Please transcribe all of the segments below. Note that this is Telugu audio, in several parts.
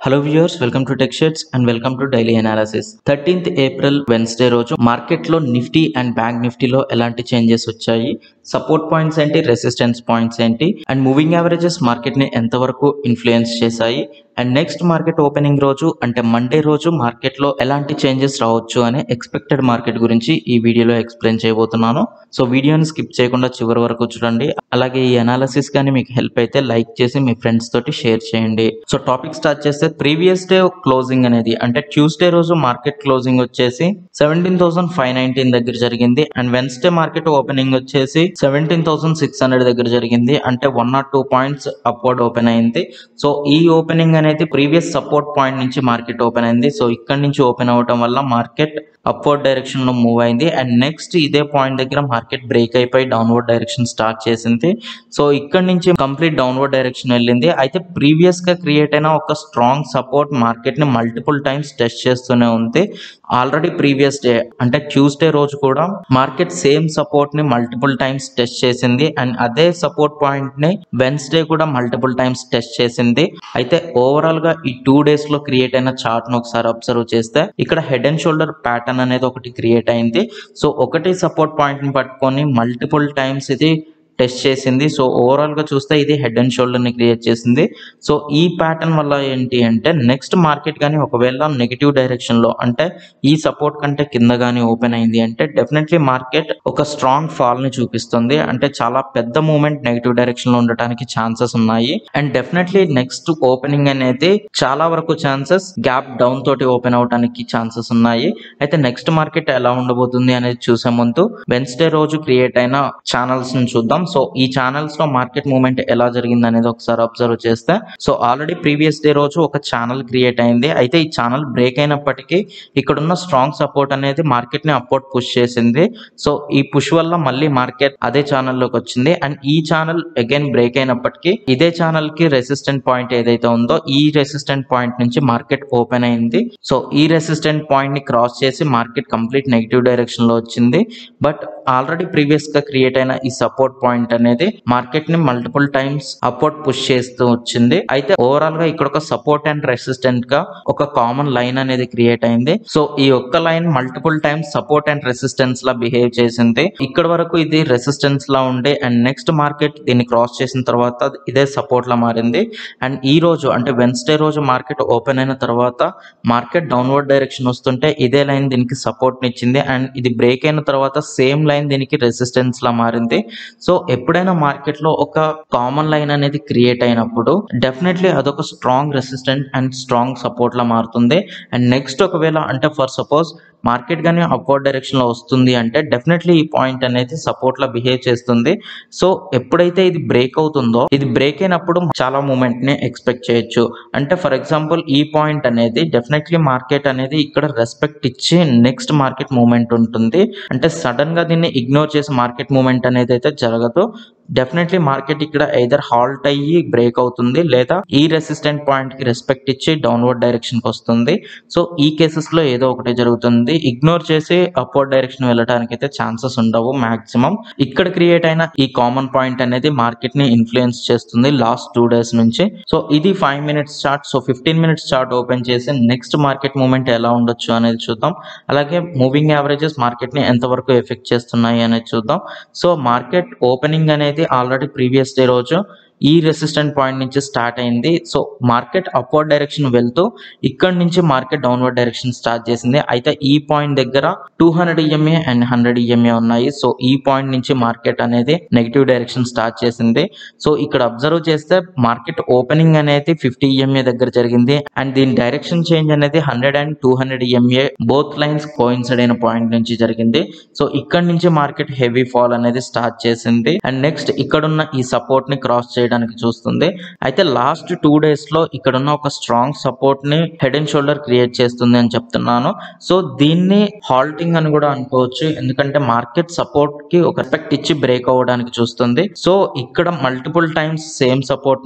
hello viewers welcome to tech shets and welcome to daily analysis thirteenth April Wednesday రోజు మార్కెట్లో నిఫ్టీ అండ్ బ్యాంక్ నిఫ్టీలో ఎలాంటి చేంజెస్ వచ్చాయి సపోర్ట్ పాయింట్స్ ఏంటి రెసిస్టెన్స్ పాయింట్స్ ఏంటి అండ్ మూవింగ్ యావరేజెస్ మార్కెట్ని ఎంతవరకు ఇన్ఫ్లుయెన్స్ చేశాయి అండ్ నెక్స్ట్ మార్కెట్ ఓపెనింగ్ రోజు అంటే మండే రోజు మార్కెట్లో ఎలాంటి చేంజెస్ రావచ్చు అనే ఎక్స్పెక్టెడ్ మార్కెట్ గురించి ఈ వీడియోలో ఎక్స్ప్లెయిన్ చేయబోతున్నాను సో వీడియోని స్కిప్ చేయకుండా చివరి వరకు చూడండి అలాగే ఈ అనాలిసిస్ కానీ మీకు హెల్ప్ అయితే లైక్ చేసి మీ ఫ్రెండ్స్ తోటి షేర్ చేయండి సో టాపిక్ స్టార్ట్ చేస్తే ప్రీవియస్ డే క్లోజింగ్ అనేది అంటే ట్యూస్డే రోజు మార్కెట్ క్లోజింగ్ వచ్చేసి సెవెంటీన్ థౌసండ్ ఫైవ్ నైన్టీన్ దగ్గర జరిగింది అండ్ వెన్స్డే మార్కెట్ ఓపెనింగ్ వచ్చేసి సెవెంటీన్ థౌసండ్ సిక్స్ హండ్రెడ్ దగ్గర జరిగింది అంటే one nought two points upward open అయింది సో ఈ ఓపెనింగ్ అనేది ప్రీవియస్ సపోర్ట్ పాయింట్ నుంచి మార్కెట్ ఓపెన్ అయింది సో ఇక్కడ నుంచి ఓపెన్ అవ్వటం వల్ల మార్కెట్ అప్వర్డ్ డైరెక్షన్ లో మూవ్ అయింది అండ్ నెక్స్ట్ ఇదే పాయింట్ దగ్గర మార్కెట్ బ్రేక్ అయిపోయి డౌన్వర్డ్ డైరెక్షన్ స్టార్ట్ చేసింది సో ఇక్కడ నుంచి కంప్లీట్ డౌన్వర్డ్ డైరెక్షన్ వెళ్ళింది అయితే ప్రీవియస్ గా క్రియేట్ అయిన ఒక స్ట్రాంగ్ సపోర్ట్ మార్కెట్ ని మల్టిపుల్ టైమ్స్ టెస్ట్ చేస్తూనే ఉంది ఆల్రెడీ ప్రీవియస్ డే అంటే ట్యూస్డే రోజు కూడా మార్కెట్ సేమ్ సపోర్ట్ ని మల్టిపుల్ టైమ్స్ టెస్ట్ చేసింది అండ్ అదే సపోర్ట్ పాయింట్ ని వెన్స్డే కూడా మల్టిపుల్ టైమ్స్ టెస్ట్ చేసింది అయితే ఓవరాల్ గా ఈ టూ డేస్ లో క్రియేట్ అయిన చార్ట్ ను ఒకసారి అబ్జర్వ్ చేస్తే ఇక్కడ హెడ్ అండ్ షోల్డర్ ప్యాటర్న్ అనేది ఒకటి క్రియేట్ అయింది సో ఒకటి సపోర్ట్ పాయింట్ ని పట్టుకొని మల్టిపుల్ టైమ్స్ ఇది టెస్ట్ చేసింది సో ఓవరాల్ గా చూస్తే ఇది హెడ్ అండ్ షోల్డర్ ని క్రియేట్ చేసింది సో ఈ ప్యాటర్న్ వల్ల ఏంటి అంటే నెక్స్ట్ మార్కెట్ కానీ ఒకవేళ నెగిటివ్ డైరెక్షన్ లో అంటే ఈ సపోర్ట్ కంటే కింద కానీ ఓపెన్ అయింది అంటే డెఫినెట్లీ మార్కెట్ ఒక స్ట్రాంగ్ ఫాల్ ని చూపిస్తుంది అంటే చాలా పెద్ద మూమెంట్ నెగిటివ్ డైరెక్షన్ లో ఉండటానికి ఛాన్సెస్ ఉన్నాయి అండ్ డెఫినెట్లీ నెక్స్ట్ ఓపెనింగ్ అనేది చాలా వరకు ఛాన్సెస్ గ్యాప్ డౌన్ తోటి ఓపెన్ అవడానికి ఛాన్సెస్ ఉన్నాయి అయితే నెక్స్ట్ మార్కెట్ ఎలా ఉండబోతుంది అనేది చూసే ముందు వెన్స్డే రోజు క్రియేట్ అయిన ఛానల్స్ ని చూద్దాం సో ఈ ఛానల్స్ లో మార్కెట్ మూవ్మెంట్ ఎలా జరిగింది అనేది ఒకసారి అబ్జర్వ్ చేస్తే సో ఆల్రెడీ ప్రీవియస్ డే రోజు ఒక ఛానల్ క్రియేట్ అయింది అయితే ఈ ఛానల్ బ్రేక్ అయినప్పటికీ ఇక్కడ ఉన్న స్ట్రాంగ్ సపోర్ట్ అనేది మార్కెట్ ని అప్వర్డ్ పుష్ చేసింది సో ఈ పుష్ వల్ల మళ్ళీ మార్కెట్ అదే ఛానల్ లోకి వచ్చింది అండ్ ఈ ఛానల్ అగైన్ బ్రేక్ అయినప్పటికీ ఇదే ఛానల్ కి రెసిస్టెంట్ పాయింట్ ఏదైతే ఉందో ఈ రెసిస్టెంట్ పాయింట్ నుంచి మార్కెట్ ఓపెన్ అయింది సో ఈ రెసిస్టెంట్ పాయింట్ ని క్రాస్ చేసి మార్కెట్ కంప్లీట్ నెగిటివ్ డైరెక్షన్ లో వచ్చింది బట్ ఆల్రెడీ ప్రీవియస్ గా క్రియేట్ అయిన ఈ సపోర్ట్ పాయింట్ అనేది మార్కెట్ ని మల్టిపుల్ టైమ్స్ అపోర్ట్ పుష్ చేస్తూ వచ్చింది అయితే ఓవరాల్ గా ఇక్కడ ఒక సపోర్ట్ అండ్ రెసిస్టెంట్ గా ఒక కామన్ లైన్ అనేది క్రియేట్ అయింది సో ఈ ఒక్క line multiple times support and resistance లా బిహేవ్ చేసింది ఇక్కడ వరకు ఇది రెసిస్టెన్స్ లా ఉండే అండ్ నెక్స్ట్ మార్కెట్ దీన్ని క్రాస్ చేసిన తర్వాత ఇదే సపోర్ట్ లా మారింది అండ్ ఈ రోజు అంటే వెన్స్డే రోజు మార్కెట్ ఓపెన్ అయిన తర్వాత మార్కెట్ డౌన్వర్డ్ డైరెక్షన్ వస్తుంటే ఇదే లైన్ దీనికి సపోర్ట్ ఇచ్చింది అండ్ ఇది బ్రేక్ అయిన తర్వాత సేమ్ లైన్ దీనికి రెసిస్టెన్స్ లా మారింది సో ఎప్పుడైనా మార్కెట్ లో ఒక కామన్ లైన్ అనేది క్రియేట్ అయినప్పుడు డెఫినెట్లీ అదొక strong resistant and strong support లా మారుతుంది అండ్ నెక్స్ట్ ఒకవేళ అంటే ఫర్ సపోజ్ మార్కెట్ కానీ అప్వర్డ్ డైరెక్షన్ లో వస్తుంది అంటే డెఫినెట్లీ ఈ పాయింట్ అనేది సపోర్ట్ లా బిహేవ్ చేస్తుంది సో ఎప్పుడైతే ఇది బ్రేక్ అవుతుందో ఇది బ్రేక్ అయినప్పుడు చాలా మూమెంట్ ని ఎక్స్పెక్ట్ చేయొచ్చు అంటే ఫర్ ఎగ్జాంపుల్ ఈ పాయింట్ అనేది డెఫినెట్లీ మార్కెట్ అనేది ఇక్కడ రెస్పెక్ట్ ఇచ్చి నెక్స్ట్ మార్కెట్ మూమెంట్ ఉంటుంది అంటే సడన్ గా దీన్ని ఇగ్నోర్ చేసి మార్కెట్ మూమెంట్ అనేది అయితే జరగదు డెఫినెట్లీ మార్కెట్ ఇక్కడ ఐదర్ హాల్ట్ అయ్యి బ్రేక్ అవుతుంది లేదా ఈ రెసిస్టెంట్ పాయింట్ కి రెస్పెక్ట్ ఇచ్చి డౌన్వర్డ్ డైరెక్షన్ కి వస్తుంది సో ఈ కేసెస్ లో ఏదో ఒకటి జరుగుతుంది ఇగ్నోర్ చేసి అప్వర్డ్ డైరెక్షన్ వెళ్ళడానికి అయితే ఛాన్సెస్ ఉండవు మాక్సిమం ఇక్కడ క్రియేట్ అయిన ఈ కామన్ పాయింట్ అనేది మార్కెట్ ని ఇన్ఫ్లుయెన్స్ చేస్తుంది లాస్ట్ టూ డేస్ నుంచి సో ఇది five minutes chart so fifteen minutes chart open చేసి నెక్స్ట్ మార్కెట్ మూమెంట్ ఎలా ఉండొచ్చు అనేది చూద్దాం అలాగే మూవింగ్ యావరేజెస్ మార్కెట్ ని ఎంతవరకు ఎఫెక్ట్ చేస్తున్నాయి అనేది చూద్దాం సో మార్కెట్ ఓపెనింగ్ అనేది ఆల్రెడీ ప్రీవియస్ డే రోజు ఈ రెసిస్టెంట్ పాయింట్ నుంచి స్టార్ట్ అయింది సో మార్కెట్ అప్వర్డ్ డైరెక్షన్ వెళ్తూ ఇక్కడ నుంచి మార్కెట్ డౌన్వర్డ్ డైరెక్షన్ స్టార్ట్ చేసింది అయితే ఈ పాయింట్ దగ్గర two hundred EMA and hundred EMA ఉన్నాయి సో ఈ పాయింట్ నుంచి మార్కెట్ అనేది నెగిటివ్ డైరెక్షన్ స్టార్ట్ చేసింది సో ఇక్కడ అబ్జర్వ్ చేస్తే మార్కెట్ ఓపెనింగ్ అనేది ఫిఫ్టీ ఈఎంఏ దగ్గర జరిగింది అండ్ దీని డైరెక్షన్ చేంజ్ అనేది hundred and two hundred EMA both lines coincide అయిన పాయింట్ నుంచి జరిగింది సో ఇక్కడ నుంచి మార్కెట్ హెవీ ఫాల్ అనేది స్టార్ట్ చేసింది అండ్ నెక్స్ట్ ఇక్కడున్న ఈ సపోర్ట్ ని క్రాస్ చేయడానికి చూస్తుంది అయితే లాస్ట్ టూ డేస్ లో ఇక్కడ ఉన్న ఒక స్ట్రాంగ్ సపోర్ట్ ని హెడ్ అండ్ షోల్డర్ క్రియేట్ చేస్తుంది అని చెప్తున్నాను సో దీన్ని హాల్టింగ్ అని కూడా అనుకోవచ్చు ఎందుకంటే మార్కెట్ సపోర్ట్ కి ఒక ఎఫెక్ట్ ఇచ్చి బ్రేక్ అవ్వడానికి చూస్తుంది సో ఇక్కడ మల్టిపుల్ టైమ్స్ సేమ్ సపోర్ట్ ని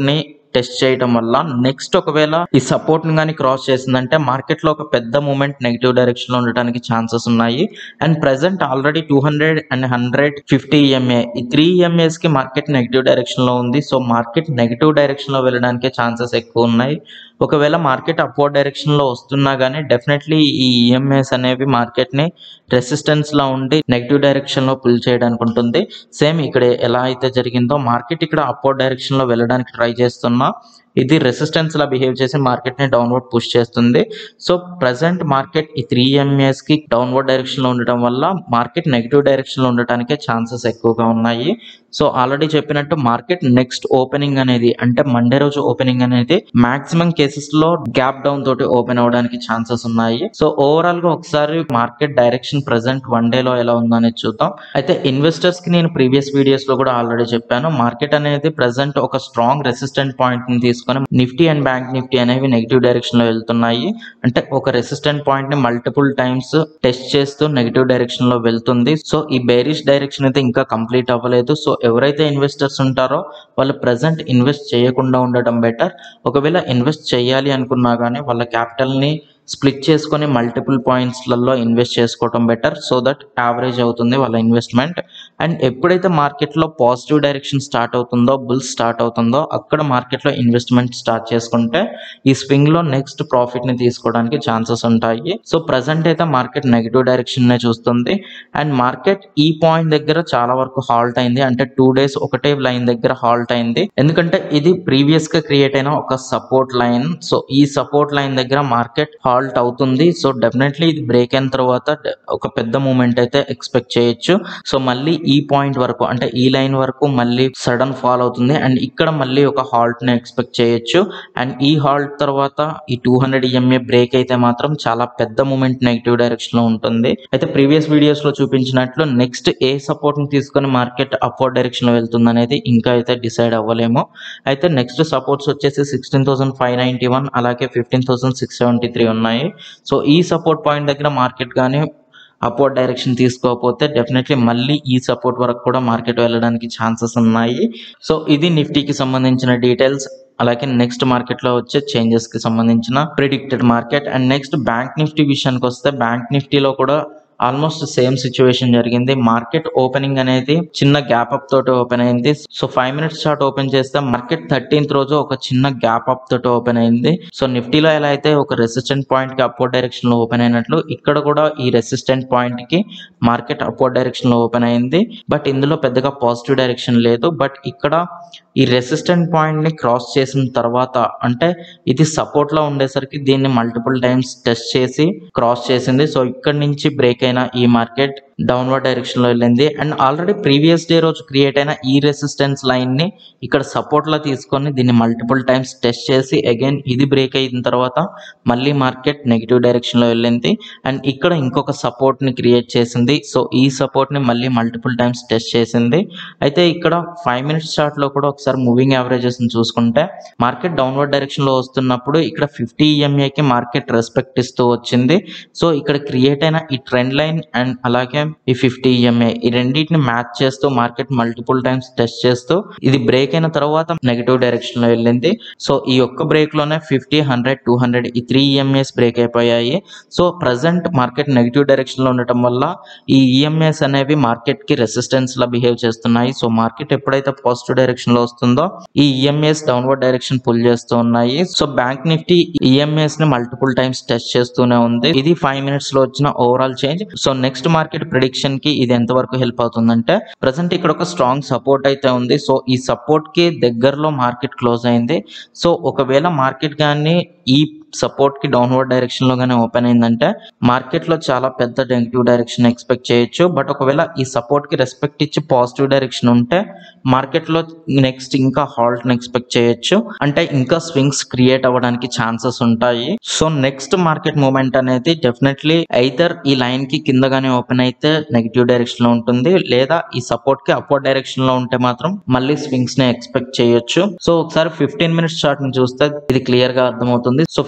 టెస్ట్ చేయడం వల్ల నెక్స్ట్ ఒకవేళ ఈ సపోర్ట్ ని కానీ క్రాస్ చేసిందంటే మార్కెట్ లో ఒక పెద్ద మూమెంట్ నెగిటివ్ డైరెక్షన్ లో ఉండడానికి ఛాన్సెస్ ఉన్నాయి and present already two hundred and hundred fifty EMA ఈ త్రీ ఈఎంఏస్ కి మార్కెట్ నెగిటివ్ డైరెక్షన్ లో ఉంది సో మార్కెట్ నెగిటివ్ డైరెక్షన్ లో వెళ్ళడానికి ఛాన్సెస్ ఎక్కువ ఉన్నాయి ఒకవేళ మార్కెట్ అప్వర్డ్ డైరెక్షన్ లో వస్తున్నా గానీ డెఫినెట్లీ ఈ ఈఎంఐస్ అనేవి మార్కెట్ ని రెసిస్టెన్స్ లో ఉండి నెగిటివ్ డైరెక్షన్ లో పుల్ చేయడానికి ఉంటుంది సేమ్ ఇక్కడ ఎలా అయితే జరిగిందో మార్కెట్ ఇక్కడ అప్వర్డ్ డైరెక్షన్ లో వెళ్ళడానికి ట్రై చేస్తున్నా ఇది రెసిస్టెన్స్ లా బిహేవ్ చేసి మార్కెట్ ని డౌన్వర్డ్ పుష్ చేస్తుంది సో ప్రజెంట్ మార్కెట్ ఈ త్రీ ఎంఏఎస్ కి డౌన్వర్డ్ డైరెక్షన్ లో ఉండటం వల్ల మార్కెట్ నెగిటివ్ డైరెక్షన్ లో ఉండటానికే ఛాన్సెస్ ఎక్కువగా ఉన్నాయి సో ఆల్రెడీ చెప్పినట్టు మార్కెట్ నెక్స్ట్ ఓపెనింగ్ అనేది అంటే మండే రోజు ఓపెనింగ్ అనేది మాక్సిమం కేసెస్ లో గ్యాప్ డౌన్ తోటి ఓపెన్ అవడానికి ఛాన్సెస్ ఉన్నాయి సో ఓవరాల్ గా ఒకసారి market direction present one day లో ఎలా ఉందనేది చూద్దాం అయితే ఇన్వెస్టర్స్ కి నేను ప్రీవియస్ వీడియోస్ లో కూడా ఆల్రెడీ చెప్పాను మార్కెట్ అనేది ప్రెసెంట్ ఒక స్ట్రాంగ్ రెసిస్టెంట్ పాయింట్ ని తీసుకొని నిఫ్టీ అండ్ బ్యాంక్ నిఫ్టీ అనేవి నెగిటివ్ డైరెక్షన్ లో వెళ్తున్నాయి అంటే ఒక రెసిస్టెంట్ పాయింట్ ని మల్టిపుల్ టైమ్స్ టెస్ట్ చేస్తూ నెగిటివ్ డైరెక్షన్ లో వెళ్తుంది సో ఈ బేరిష్ డైరెక్షన్ అయితే ఇంకా కంప్లీట్ అవ్వలేదు సో ఎవరైతే ఇన్వెస్టర్స్ ఉంటారో వాళ్ళు ప్రెసెంట్ ఇన్వెస్ట్ చేయకుండా ఉండటం బెటర్ ఒకవేళ ఇన్వెస్ట్ చేయాలి అనుకున్నా కానీ వాళ్ళ క్యాపిటల్ ని స్ప్లిట్ చేసుకొని మల్టిపుల్ పాయింట్స్లలో ఇన్వెస్ట్ చేసుకోవడం బెటర్ సో దట్ యావరేజ్ అవుతుంది వాళ్ళ ఇన్వెస్ట్మెంట్ అండ్ ఎప్పుడైతే మార్కెట్లో పాజిటివ్ డైరెక్షన్ స్టార్ట్ అవుతుందో బుల్స్ స్టార్ట్ అవుతుందో అక్కడ మార్కెట్లో ఇన్వెస్ట్మెంట్ స్టార్ట్ చేసుకుంటే ఈ స్వింగ్ లో నెక్స్ట్ ప్రాఫిట్ ని తీసుకోవడానికి ఛాన్సెస్ ఉంటాయి సో ప్రజెంట్ అయితే మార్కెట్ నెగిటివ్ డైరెక్షన్ నే చూస్తుంది అండ్ మార్కెట్ ఈ పాయింట్ దగ్గర చాలా వరకు హాల్ట్ అయింది అంటే టూ డేస్ ఒకటే లైన్ దగ్గర హాల్ట్ అయింది ఎందుకంటే ఇది ప్రీవియస్ గా క్రియేట్ అయిన ఒక సపోర్ట్ లైన్ సో ఈ సపోర్ట్ లైన్ దగ్గర మార్కెట్ హాల్ట్ అవుతుంది సో డెఫినెట్లీ ఇది బ్రేక్ అయిన తర్వాత డ- ఒక పెద్ద మూమెంట్ అయితే ఎక్స్పెక్ట్ చేయొచ్చు సో మళ్ళీ ఈ పాయింట్ వరకు అంటే ఈ లైన్ వరకు మళ్ళీ సడన్ ఫాల్ అవుతుంది అండ్ ఇక్కడ మళ్ళీ ఒక హాల్ట్ ని ఎక్స్పెక్ట్ చేయొచ్చు అండ్ ఈ హాల్ట్ తర్వాత ఈ టూ హండ్రెడ్ ఈఎంఏ బ్రేక్ అయితే మాత్రం చాలా పెద్ద మూమెంట్ నెగిటివ్ డైరెక్షన్ లో ఉంటుంది అయితే ప్రీవియస్ వీడియోస్ లో చూపించినట్లు నెక్స్ట్ ఏ సపోర్ట్ ని తీసుకొని మార్కెట్ అప్వర్డ్ డైరెక్షన్ లో వెళ్తుంది అనేది ఇంకా అయితే డిసైడ్ అవ్వలేము అయితే నెక్స్ట్ సపోర్ట్స్ వచ్చేసి sixteen thousand five ninety one అలాగే fifteen thousand six seventy three ఉన్నాయి సో ఈ సపోర్ట్ పాయింట్ దగ్గర మార్కెట్ కానీ అప్వర్డ్ డైరెక్షన్ తీసుకోకపోతే డెఫినెట్లీ మళ్ళీ ఈ సపోర్ట్ వరకు కూడా మార్కెట్ వెళ్ళడానికి ఛాన్సెస్ ఉన్నాయి సో ఇది నిఫ్టీకి సంబంధించిన డీటెయిల్స్ అలాగే నెక్స్ట్ మార్కెట్ లో వచ్చే చేంజెస్ కి సంబంధించిన predicted market and next bank Nifty విషయానికి వస్తే బ్యాంక్ నిఫ్టీలో కూడా ఆల్మోస్ట్ సేమ్ సిచ్యువేషన్ జరిగింది మార్కెట్ ఓపెనింగ్ అనేది చిన్న గ్యాప్ అప్ తోటి ఓపెన్ అయింది so five minutes chart open చేస్తే మార్కెట్ థర్టీన్త్ రోజు ఒక చిన్న గ్యాప్ అప్ తోటి ఓపెన్ అయింది సో నిఫ్టీలో ఎలా అయితే ఒక రెసిస్టెంట్ పాయింట్ కి అప్వర్డ్ డైరెక్షన్ లో ఓపెన్ అయినట్లు ఇక్కడ కూడా ఈ రెసిస్టెంట్ పాయింట్ కి మార్కెట్ అప్వర్డ్ డైరెక్షన్ లో ఓపెన్ అయింది బట్ ఇందులో పెద్దగా పాజిటివ్ డైరెక్షన్ లేదు బట్ ఇక్కడ ఈ రెసిస్టెంట్ పాయింట్ ని క్రాస్ చేసిన తర్వాత అంటే ఇది సపోర్ట్ లో ఉండేసరికి దీన్ని మల్టిపుల్ టైమ్స్ టెస్ట్ చేసి క్రాస్ చేసింది సో ఇక్కడ నుంచి బ్రేక్ అయిన ఈ మార్కెట్ డౌన్వర్డ్ డైరెక్షన్ లో వెళ్ళింది అండ్ ఆల్రెడీ ప్రీవియస్ డే రోజు క్రియేట్ అయిన ఈ రెసిస్టెన్స్ లైన్ ని ఇక్కడ సపోర్ట్ లో తీసుకొని దీన్ని మల్టిపుల్ టైమ్స్ టెస్ట్ చేసి అగైన్ ఇది బ్రేక్ అయిన తర్వాత మళ్ళీ మార్కెట్ నెగిటివ్ డైరెక్షన్ లో వెళ్ళింది అండ్ ఇక్కడ ఇంకొక సపోర్ట్ ని క్రియేట్ చేసింది సో ఈ సపోర్ట్ ని మళ్ళీ మల్టిపుల్ టైమ్స్ టెస్ట్ చేసింది అయితే ఇక్కడ ఫైవ్ మినిట్స్ చార్ట్ లో కూడా ఒకసారి మూవింగ్ యావరేజెస్ ని చూసుకుంటే మార్కెట్ డౌన్వర్డ్ డైరెక్షన్ లో వస్తున్నప్పుడు ఇక్కడ ఫిఫ్టీ కి మార్కెట్ రెస్పెక్ట్ ఇస్తూ వచ్చింది సో ఇక్కడ క్రియేట్ అయిన ఈ ట్రెండ్ లైన్ అండ్ అలాగే ఈ ఫిఫ్టీ ఈఎంఏ ఈ రెండింటిని మ్యాచ్ చేస్తూ మార్కెట్ మల్టిపుల్ టైమ్స్ టెస్ట్ చేస్తూ ఇది బ్రేక్ అయిన తర్వాత నెగిటివ్ డైరెక్షన్ లో వెళ్ళింది సో ఈ ఒక్క బ్రేక్ లోనే ఫిఫ్టీ హండ్రెడ్ టూ హండ్రెడ్ ఈ త్రీ ఈఎంఏస్ బ్రేక్ అయిపోయాయి so present market negative direction లో ఉండటం వల్ల ఈ ఈఎంఏస్ అనేవి మార్కెట్ కి రెసిస్టెన్స్ లా బిహేవ్ చేస్తున్నాయి సో మార్కెట్ ఎప్పుడైతే పాజిటివ్ డైరెక్షన్ లో వస్తుందో ఈ ఈఎంఏస్ డౌన్వర్డ్ డైరెక్షన్ పుల్ చేస్తూ ఉన్నాయి సో బ్యాంక్ నిఫ్టీ ఈఎంఏస్ ని మల్టిపుల్ టైమ్స్ టెస్ట్ చేస్తూనే ఉంది ఇది ఫైవ్ మినిట్స్ లో వచ్చిన overall change so next market prediction కి ఇది ఎంత వరకు హెల్ప్ అవుతుందంటే ప్రజెంట్ ఇక్కడ ఒక స్ట్రాంగ్ సపోర్ట్ అయితే ఉంది సో ఈ సపోర్ట్ కి దగ్గరలో మార్కెట్ క్లోజ్ అయింది సో ఒకవేళ మార్కెట్ కానీ ఈ సపోర్ట్ కి డౌన్వర్డ్ డైరెక్షన్ లో గానీ ఓపెన్ అయిందంటే మార్కెట్ లో చాలా పెద్ద నెగిటివ్ డైరెక్షన్ ఎక్స్పెక్ట్ చేయొచ్చు బట్ ఒకవేళ ఈ సపోర్ట్ కి రెస్పెక్ట్ ఇచ్చి పాజిటివ్ డైరెక్షన్ ఉంటే మార్కెట్ లో నెక్స్ట్ ఇంకా హాల్ట్ ని ఎక్స్పెక్ట్ చేయొచ్చు అంటే ఇంకా స్వింగ్స్ క్రియేట్ అవ్వడానికి ఛాన్సెస్ ఉంటాయి సో నెక్స్ట్ మార్కెట్ మూమెంట్ అనేది డెఫినెట్లీ ఐదర్ ఈ లైన్ కి కిందగానే ఓపెన్ అయితే నెగిటివ్ డైరెక్షన్ లో ఉంటుంది లేదా ఈ సపోర్ట్ కి అప్వర్డ్ డైరెక్షన్ లో ఉంటే మాత్రం మళ్ళీ స్వింగ్స్ ని ఎక్స్పెక్ట్ చేయొచ్చు సో ఒకసారి ఫిఫ్టీన్ మినిట్స్ చార్ట్ ని చూస్తే ఇది క్లియర్ గా అర్థమవుతుంది సో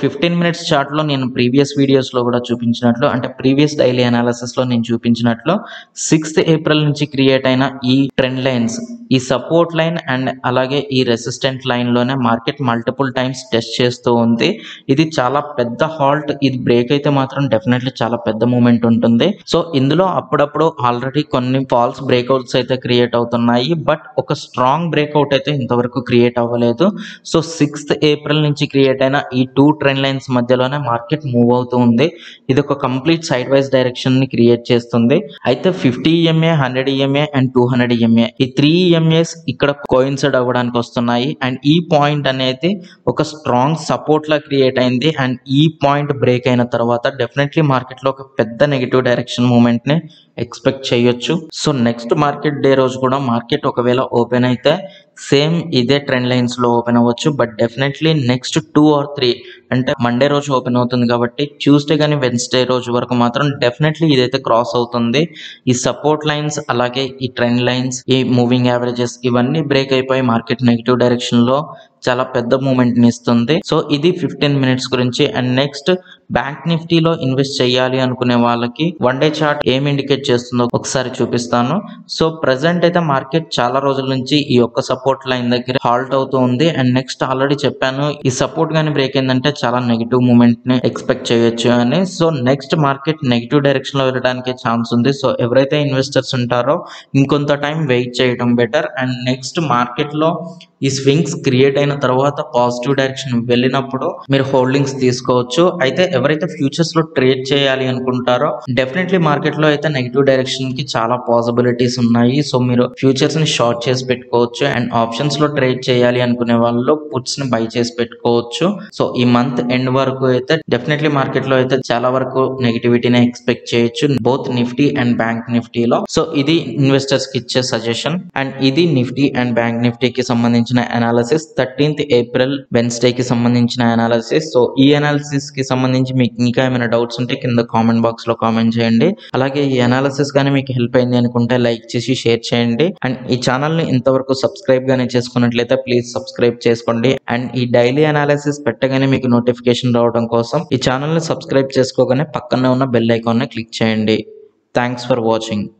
ఫిఫ్టీన్ మినిట్స్ చార్ట్ లో నేను ప్రీవియస్ వీడియోస్ లో కూడా చూపించినట్లు అంటే ప్రీవియస్ డైలీ అనాలిసిస్ లో నేను చూపించినట్లు సిక్స్త్ ఏప్రిల్ నుంచి క్రియేట్ అయిన ఈ ట్రెండ్ లైన్స్ ఈ సపోర్ట్ లైన్ అండ్ అలాగే ఈ రెసిస్టెంట్ లైన్ లోనే మార్కెట్ మల్టిపుల్ టైమ్స్ టెస్ట్ చేస్తూ ఉంది ఇది చాలా పెద్ద హాల్ట్ ఇది బ్రేక్ అయితే మాత్రం డెఫినెట్లీ చాలా పెద్ద మూమెంట్ ఉంటుంది సో ఇందులో అప్పుడప్పుడు ఆల్రెడీ కొన్ని ఫాల్స్ బ్రేక్అవుట్స్ అయితే క్రియేట్ అవుతున్నాయి బట్ ఒక స్ట్రాంగ్ బ్రేక్అవుట్ అయితే ఇంతవరకు క్రియేట్ అవ్వలేదు సో సిక్స్త్ ఏప్రిల్ నుంచి క్రియేట్ అయిన ఈ టూ ట్రెండ్ లైన్స్ మధ్యలోనే మార్కెట్ మూవ్ అవుతూ ఉంది ఇది ఒక కంప్లీట్ సైడ్ వైజ్ డైరెక్షన్ ని క్రియేట్ చేస్తుంది అయితే fifty EMA hundred EMA and two hundred EMA ఈ త్రీ ఈఎంఏస్ ఇక్కడ కోయిన్సైడ్ అవ్వడానికి వస్తున్నాయి అండ్ ఈ పాయింట్ అనేది ఒక స్ట్రాంగ్ సపోర్ట్ లా క్రియేట్ అయింది అండ్ ఈ పాయింట్ బ్రేక్ అయిన తర్వాత డెఫినెట్లీ మార్కెట్ లో ఒక పెద్ద నెగిటివ్ డైరెక్షన్ మూమెంట్ ని ఎక్స్పెక్ట్ చేయొచ్చు సో నెక్స్ట్ మార్కెట్ డే రోజు కూడా మార్కెట్ ఒకవేళ ఓపెన్ అయితే సేమ్ ఇదే ట్రెండ్ లైన్స్ లో ఓపెన్ అవ్వచ్చు but definitely next two or three అంటే మండే రోజు ఓపెన్ అవుతుంది కాబట్టి ట్యూస్డే కానీ వెన్స్డే రోజు వరకు మాత్రం డెఫినెట్లీ ఇదైతే క్రాస్ అవుతుంది ఈ సపోర్ట్ లైన్స్ అలాగే ఈ ట్రెండ్ లైన్స్ ఈ మూవింగ్ యావరేజెస్ ఇవన్నీ బ్రేక్ అయిపోయి మార్కెట్ నెగిటివ్ డైరెక్షన్ లో చాలా పెద్ద మూమెంట్ ని ఇస్తుంది సో ఇది ఫిఫ్టీన్ మినిట్స్ గురించి అండ్ నెక్స్ట్ బ్యాంక్ నిఫ్టీలో ఇన్వెస్ట్ చేయాలి అనుకునే వాళ్ళకి వన్ డే చార్ట్ ఏం ఇండికేట్ చేస్తుందో ఒకసారి చూపిస్తాను సో ప్రజెంట్ అయితే మార్కెట్ చాలా రోజుల నుంచి ఈ యొక్క సపోర్ట్ లైన్ దగ్గర హాల్ట్ అవుతూ ఉంది అండ్ నెక్స్ట్ ఆల్రెడీ చెప్పాను ఈ సపోర్ట్ గానీ బ్రేక్ అయిందంటే చాలా నెగిటివ్ మూమెంట్ ని ఎక్స్పెక్ట్ చేయొచ్చు అని so next market negative direction లో వెళ్ళడానికి ఛాన్స్ ఉంది సో ఎవరైతే ఇన్వెస్టర్స్ ఉంటారో ఇంకొంత టైం వెయిట్ చేయడం బెటర్ అండ్ నెక్స్ట్ మార్కెట్ లో ఈ స్వింగ్స్ క్రియేట్ అయిన తర్వాత పాజిటివ్ డైరెక్షన్ వెళ్ళినప్పుడు మీరు హోల్డింగ్స్ తీసుకోవచ్చు అయితే ఎవరైతే ఫ్యూచర్స్ లో ట్రేడ్ చేయాలి అనుకుంటారో డెఫినెట్లీ మార్కెట్ లో అయితే నెగిటివ్ డైరెక్షన్ కి చాలా పాసిబిలిటీస్ ఉన్నాయి సో మీరు ఫ్యూచర్స్ ని షార్ట్ చేసి పెట్టుకోవచ్చు అండ్ ఆప్షన్స్ లో ట్రేడ్ చేయాలి అనుకునే వాళ్ళు పుట్స్ ని బై చేసి పెట్టుకోవచ్చు సో ఈ మంత్ ఎండ్ వరకు అయితే డెఫినెట్లీ మార్కెట్ లో అయితే చాలా వరకు నెగిటివిటీని ఎక్స్పెక్ట్ చేయొచ్చు బోత్ నిఫ్టీ అండ్ బ్యాంక్ నిఫ్టీలో సో ఇది ఇన్వెస్టర్స్ కి ఇచ్చే సజెషన్ అండ్ ఇది నిఫ్టీ అండ్ బ్యాంక్ నిఫ్టీకి సంబంధించిన అనాలిసిస్ థర్టీన్త్ ఏప్రిల్ వెన్స్డే కి సంబంధించిన అనాలిసిస్ సో ఈ అనాలిసిస్ కి సంబంధించి మీకు ఇంకా ఏమైనా డౌట్స్ ఉంటే కింద కామెంట్ బాక్స్ లో కామెంట్ చేయండి అలాగే ఈ అనాలిసిస్ కానీ మీకు హెల్ప్ అయింది అనుకుంటే లైక్ చేసి షేర్ చేయండి అండ్ ఈ ఛానల్ ని ఇంతవరకు సబ్స్క్రైబ్ గానే చేసుకున్నట్లయితే ప్లీజ్ సబ్స్క్రైబ్ చేసుకోండి అండ్ ఈ డైలీ అనాలిసిస్ పెట్టగానే మీకు నోటిఫికేషన్ రావడం కోసం ఈ ఛానల్ ని సబ్స్క్రైబ్ చేసుకోగానే పక్కనే ఉన్న బెల్ ఐకాన్ ని క్లిక్ చేయండి థ్యాంక్స్ ఫర్ వాచింగ్